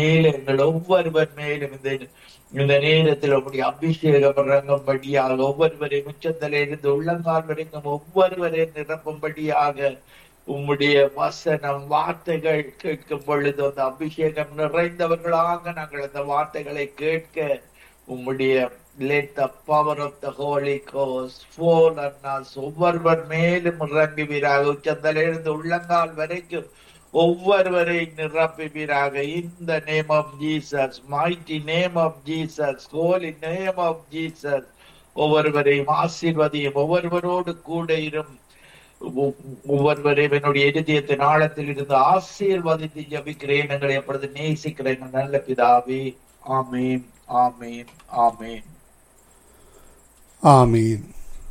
மேல எங்கள் ஒவ்வொருவர் மேலும் இந்த இந்த நேரத்தில் உங்களுடைய அபிஷேகம் இறங்கும்படியாக ஒவ்வொருவரையும் உச்சத்தில இருந்து உள்ளங்கால் வரைக்கும் ஒவ்வொருவரையும் நிரப்பும்படியாக உம்முடைய வசனம் வார்த்தைகள் கேட்கும் பொழுது அந்த அபிஷேகம் நிறைந்தவர்களாக நாங்கள் அந்த வார்த்தைகளை கேட்க உம்முடைய let the power of the Holy Ghost fall on us ஒவ்வொருவர் மேலும் இறங்குவீராக உச்சத்திலிருந்து உள்ளங்கால் வரைக்கும் ஒவ்வொருவரை நிரப்புவீராக இந்த name of Jesus mighty name of Jesus holy name of Jesus ஒவ்வொருவரையும் ஆசீர்வதியும் ஒவ்வொருவரோடு கூட இரும் ஒவ்- ஒவ்வொருவரையும் என்னுடைய இருதயத்தின் ஆழத்தில் இருந்து ஆசீர்வதித்து ஜபிக்கிறேன் எங்களை எப்பொழுது நேசிக்கிறேன் நல்ல பிதாவே ஆமீன் ஆமீன் ஆமீன் ஆமீன்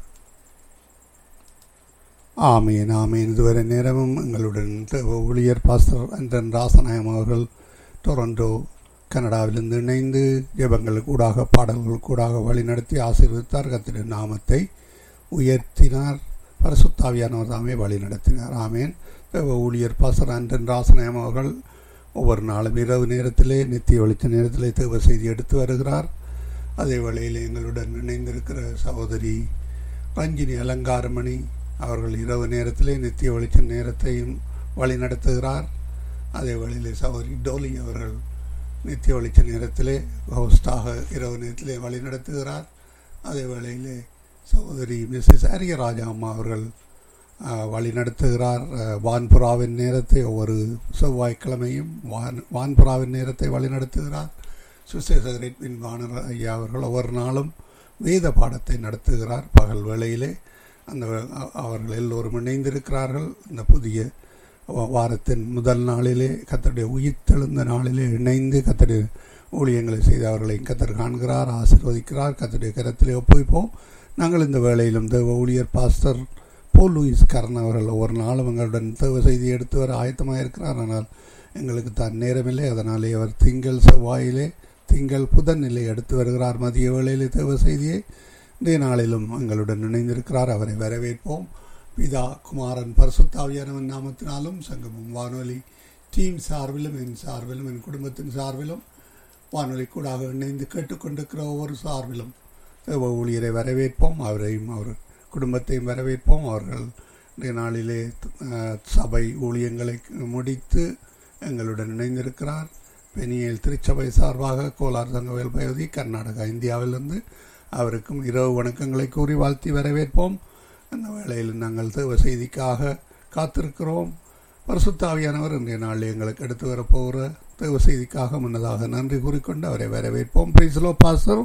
ஆமீன் ஆமீன் இதுவரை நேரமும் எங்களுடன் தேவ ஊழியர் பாஸ்டர் அன்றன் ராசநாயம் அவர்கள் டொரண்டோ கனடாவிலிருந்து இணைந்து ஜெபங்கள் கூடாக பாடல்கள் கூடாக வழிநடத்தி ஆசீர்வதித்தார் கத்திர நாமத்தை உயர்த்தினார் பரசுத்தாவியானவர் தாமே வழி நடத்தினார் ஆமேன் தேவ ஊழியர் பாஸ்டர் அன்றன் ராசநாயம் அவர்கள் ஒவ்வொரு நாளும் இரவு நேரத்திலே நித்திய வெளிச்ச நேரத்திலே தேவ செய்தி எடுத்து வருகிறார் அதே வேளையில் எங்களுடன் இணைந்திருக்கிற சகோதரி ரஞ்சினி அலங்காரமணி அவர்கள் இரவு நேரத்திலே நித்திய வெளிச்ச நேரத்தையும் வழி நடத்துகிறார் அதே வேளையிலே சகோதரி டோலி அவர்கள் நித்திய வெளிச்ச நேரத்திலே ஹோஸ்டாக இரவு நேரத்திலே வழி நடத்துகிறார் அதே வேளையிலே சகோதரி மிஸ்ஸஸ் அரியராஜா அம்மா அவர்கள் ஆஹ், வழி நடத்துகிறார் ஆஹ், வான்புறாவின் நேரத்தை ஒவ்வொரு செவ்வாய்க்கிழமையும் வான் வான்புறாவின் நேரத்தை வழி நடத்துகிறார் சுசேசகரின் வானர் ஐயா அவர்கள் ஒவ்வொரு நாளும் வேத பாடத்தை நடத்துகிறார் பகல் வேளையிலே அந்த அ- அவர்கள் எல்லோரும் இணைந்திருக்கிறார்கள் இந்த புதிய வா- வாரத்தின் முதல் நாளிலே கத்தருடைய உயிர்த்தெழுந்த நாளிலே இணைந்து கத்தருடைய ஊழியங்களை செய்து அவர்களை கத்தர் காண்கிறார் ஆசீர்வதிக்கிறார் கத்தருடைய கரத்திலே ஒப்புவிப்போம் நாங்கள் இந்த வேளையிலும் தேவ ஊழியர் பாஸ்டர் போல் லூயிஸ் கரண் அவர்கள் ஒவ்வொரு நாளும் எங்களுடன் தேவ செய்தி எடுத்து வர ஆயத்தமாக இருக்கிறார் ஆனால் எங்களுக்கு தான் நேரமில்லை அதனாலே அவர் திங்கள் செவ்வாயிலே திங்கள் புதனிலே எடுத்து வருகிறார் மதிய வேளையிலே தேவ செய்தியை இன்றைய நாளிலும் எங்களுடன் இணைந்திருக்கிறார் அவரை வரவேற்போம் பிதா குமாரன் பரிசுத்தாவியானவன் நாமத்தினாலும் சங்கமம் வானொலி டீம் சார்பிலும் என் சார்பிலும் என் குடும்பத்தின் சார்பிலும் வானொலி கூடாக இணைந்து கேட்டுக்கொண்டிருக்கிற ஒவ்வொரு சார்பிலும் தேவ ஊழியரை வரவேற்போம் அவரையும் அவர் குடும்பத்தையும் வரவேற்போம் அவர்கள் இன்றைய நாளிலே அஹ், சபை ஊழியங்களை முடித்து எங்களுடன் இணைந்திருக்கிறார் பெனியல் திருச்சபை சார்பாக கோலார் தங்கவேல் பகுதி கர்நாடகா இந்தியாவிலிருந்து அவருக்கும் இரவு வணக்கங்களை கூறி வாழ்த்தி வரவேற்போம் அந்த வேளையில் நாங்கள் தேவ செய்திக்காக காத்திருக்கிறோம் பரிசுத்தாவியானவர் இன்றைய நாளில் எங்களுக்கு எடுத்து வரப்போகிற தேவ செய்திக்காக முன்னதாக நன்றி கூறிக்கொண்டு அவரை வரவேற்போம் praise lord pastor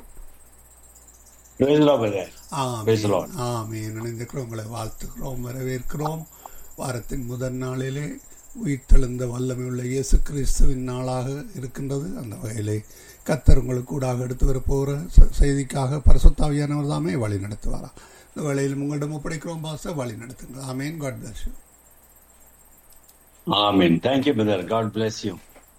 Praise the Lord, brother. Praise the Lord. ஆமீன் இணைந்திருக்கிறோம் உங்களை வாழ்த்துக்கிறோம் வரவேற்கிறோம் வாரத்தின் முதல் நாளிலே உயிர்த்தெழுந்த வல்லமை உள்ள இயேசு கிறிஸ்துவின் நாளாக இருக்கின்றது அந்த வகையிலே கத்தர் உங்களுக்கு கூடாக எடுத்து வரப்போகிற ச- செய்திக்காக பரிசுத்தாவியானவர் தாமே வழி நடத்துவாரா இந்த வேளையில் உங்களிடம் ஒப்படைக்கிறோம் பாச வழி நடத்துங்கள் amen God bless you Amen. Thank you, brother. God bless you.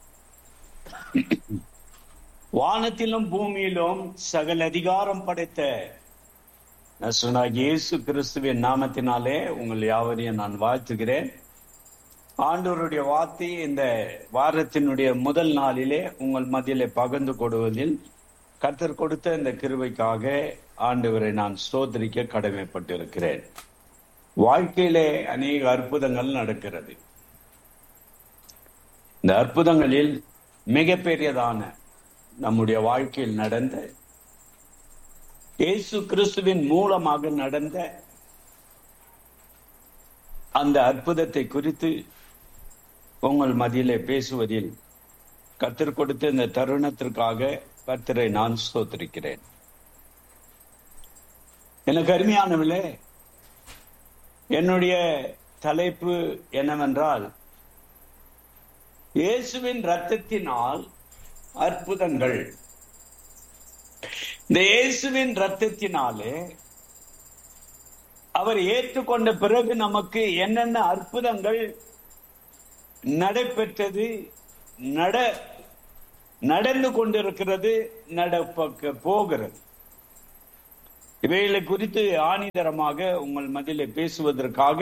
வானத்திலும் பூமியிலும் சகல அதிகாரம் படைத்த நசுனாகிய இயேசு கிறிஸ்துவின் நாமத்தினாலே உங்கள் யாவரையும் நான் வாழ்த்துகிறேன் ஆண்டவருடைய வார்த்தை இந்த வாரத்தினுடைய முதல் நாளிலே உங்கள் மத்தியிலே பகிர்ந்து கொடுவதில் கர்த்தர் கொடுத்த இந்த கிருபைக்காக ஆண்டவரை நான் ஸ்தோத்திரிக்க கடமைப்பட்டிருக்கிறேன் வாழ்க்கையிலே அநேக அற்புதங்கள் நடக்கிறது இந்த அற்புதங்களில் மிகப்பெரியதான நம்முடைய வாழ்க்கையில் நடந்த இயேசு கிறிஸ்துவின் மூலமாக நடந்த அந்த அற்புதத்தை குறித்து உங்கள் மத்தியிலே பேசுவதில் கத்தர் கொடுத்த இந்த தருணத்திற்காக கர்த்தரை நான் ஸ்தோத்திரிக்கிறேன் எனக்கு அருமையானவர்களே என்னுடைய தலைப்பு என்னவென்றால் இயேசுவின் ரத்தத்தினால் அற்புதங்கள் இந்த இயேசுவின் ரத்தத்தினாலே அவர் ஏற்றுக்கொண்ட பிறகு நமக்கு என்னென்ன அற்புதங்கள் நடைபெற்றது நட நடந்து கொண்டிருக்கிறது நடப்ப போகிறது இவைகளை குறித்து ஆணிதரமாக உங்கள் மத்தியிலே பேசுவதற்காக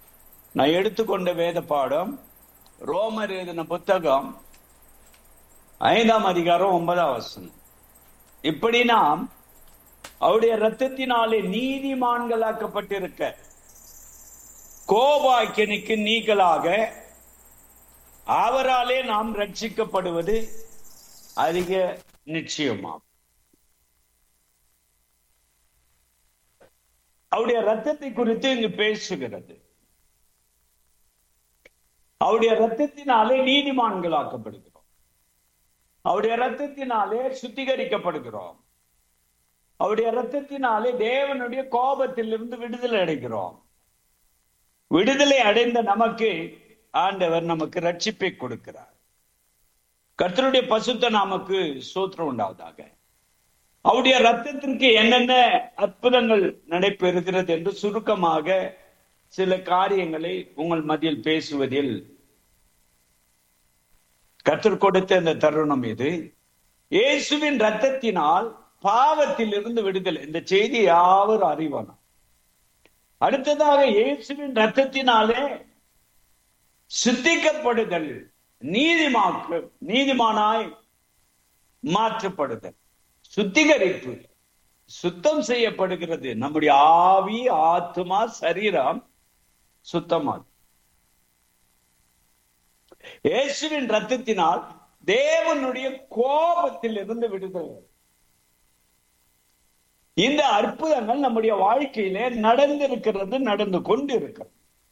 நான் எடுத்துக்கொண்ட வேத பாடம் ரோமர் எழுதின புத்தகம் ஐந்தாம் அதிகாரம் ஒன்பதாம் வசனம் இப்படி நாம் அவருடைய ரத்தத்தினாலே நீதிமான்களாக்கப்பட்டிருக்க கோபாக்கியனுக்கு நீங்களாக அவராலே நாம் ரட்சிக்கப்படுவது அதிக நிச்சயமாகும் அவருடைய ரத்தத்தை குறித்து இங்கு பேசுகிறது அவருடைய ரத்தத்தினாலே நீதிமான்களாக்கப்படுகிறோம் அவருடைய ரத்தத்தினாலே சுத்திகரிக்கப்படுகிறோம் அவருடைய ரத்தத்தினாலே தேவனுடைய கோபத்திலிருந்து விடுதலை அடைகிறோம் விடுதலை அடைந்த நமக்கு ஆண்டவர் நமக்கு ரட்சிப்பை கொடுக்கிறார் கர்த்தருடைய பசுத்த நமக்கு சோத்திரம் உண்டாவதாக அவருடைய ரத்தத்திற்கு என்னென்ன அற்புதங்கள் நடைபெறுகிறது என்று சுருக்கமாக சில காரியங்களை உங்கள் மத்தியில் பேசுவதில் கற்றுக் கொடுத்த இந்த தருணம் இது இயேசுவின் ரத்தத்தினால் பாவத்தில் இருந்து விடுதலை இந்த செய்தி யாவரும் அறிவான அடுத்ததாக இயேசுவின் ரத்தத்தினாலே சித்திக்கப்படுதல் நீதிமாக்கு நீதிமானாய் மாற்றப்படுதல் சுத்திகரிப்பு சுத்தம் செய்யப்படுகிறது நம்முடைய ஆவி ஆத்மா சரீரம் சுத்தமாகும் இயேசுவின் ரத்தத்தினால் தேவனுடைய கோபத்தில் இருந்து விடுதலை இந்த அற்புதங்கள் நம்முடைய வாழ்க்கையிலே நடந்திருக்கிறது நடந்து கொண்டு இருக்கிறது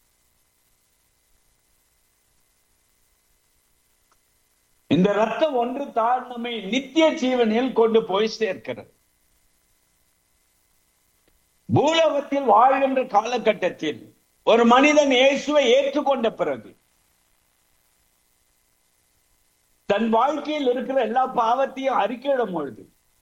இந்த ரத்தம் ஒன்று தான் நம்மை நித்திய ஜீவனில் கொண்டு போய் சேர்க்கிறது பூலோகத்தில் வாழ்கின்ற காலகட்டத்தில் ஒரு மனிதன் இயேசுவை ஏற்றுக்கொண்ட பிறகு தன் வாழ்க்கையில் இருக்கிற எல்லா பாவத்தையும் அறிக்கையிடும் பொழுது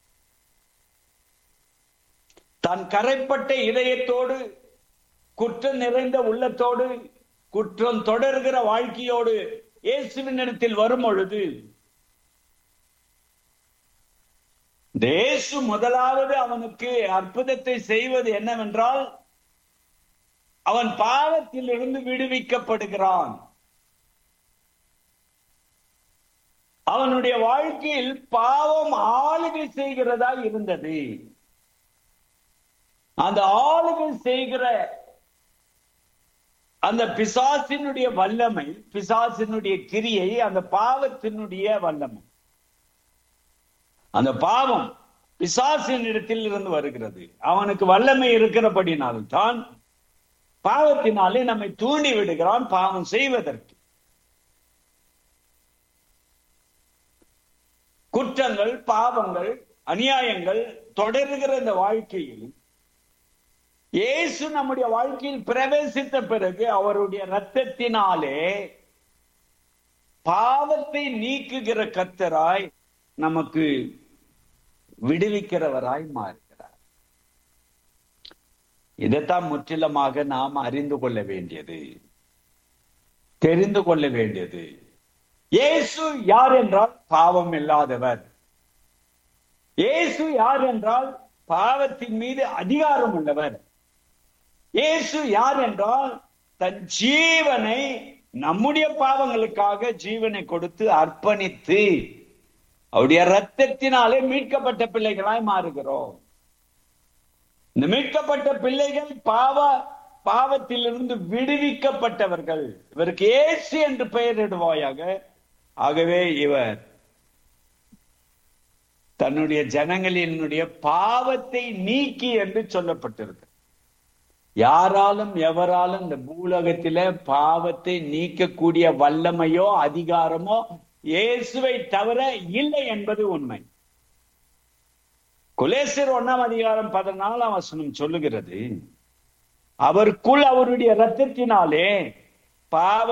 தான் கரைப்பட்ட இதயத்தோடு குற்றம் நிறைந்த உள்ளத்தோடு குற்றம் தொடர்கிற வாழ்க்கையோடு இயேசுவின் இடத்தில் வரும் பொழுது தேசு முதலாவது அவனுக்கு அற்புதத்தை செய்வது என்னவென்றால் அவன் பாவத்தில் இருந்து விடுவிக்கப்படுகிறான் அவனுடைய வாழ்க்கையில் பாவம் ஆளுகை செய்கிறதா இருந்தது அந்த ஆளுகை செய்கிற அந்த பிசாசினுடைய வல்லமை பிசாசினுடைய கிரியை அந்த பாவத்தினுடைய வல்லமை அந்த பாவம் பிசாசின் இடத்தில் இருந்து வருகிறது அவனுக்கு வல்லமை இருக்கிறபடினால் தான் பாவத்தினாலே நம்மை தூண்டி விடுகிறான் பாவம் செய்வதற்கு குற்றங்கள் பாவங்கள் அநியாயங்கள் தொடர்கிற இந்த வாழ்க்கையில் இயேசு நம்முடைய வாழ்க்கையில் பிரவேசித்த பிறகு அவருடைய ரத்தத்தினாலே பாவத்தை நீக்குகிற கத்தராய் நமக்கு விடுவிக்கிறவராய் மாறுகிறார் இதைத்தான் முற்றிலுமாக நாம் அறிந்து கொள்ள வேண்டியது தெரிந்து கொள்ள வேண்டியது இயேசு யார் என்றால் பாவம் இல்லாதவர் இயேசு யார் என்றால் பாவத்தின் மீது அதிகாரம் உள்ளவர் இயேசு யார் என்றால் தன் ஜீவனை நம்முடைய பாவங்களுக்காக ஜீவனை கொடுத்து அர்ப்பணித்து அவருடைய ரத்தத்தினாலே மீட்கப்பட்ட பிள்ளைகளாய் மாறுகிறோம் இந்த மீட்கப்பட்ட பிள்ளைகள் பாவ பாவத்திலிருந்து விடுவிக்கப்பட்டவர்கள் இவருக்கு ஏசு என்று பெயரிடுவாயாக ஆகவே இவர் தன்னுடைய ஜனங்களினுடைய பாவத்தை நீக்கி என்று சொல்லப்பட்டிருக்கு யாராலும் எவராலும் இந்த பூலகத்தில பாவத்தை நீக்கக்கூடிய வல்லமையோ அதிகாரமோ இயேசுவை தவிர இல்லை என்பது உண்மை குலேசர் ஒன்னாம் அதிகாரம் பதினாலாம் வசனம் சொல்லுகிறது அவருக்குள் அவருடைய ரத்தத்தினாலே பாவ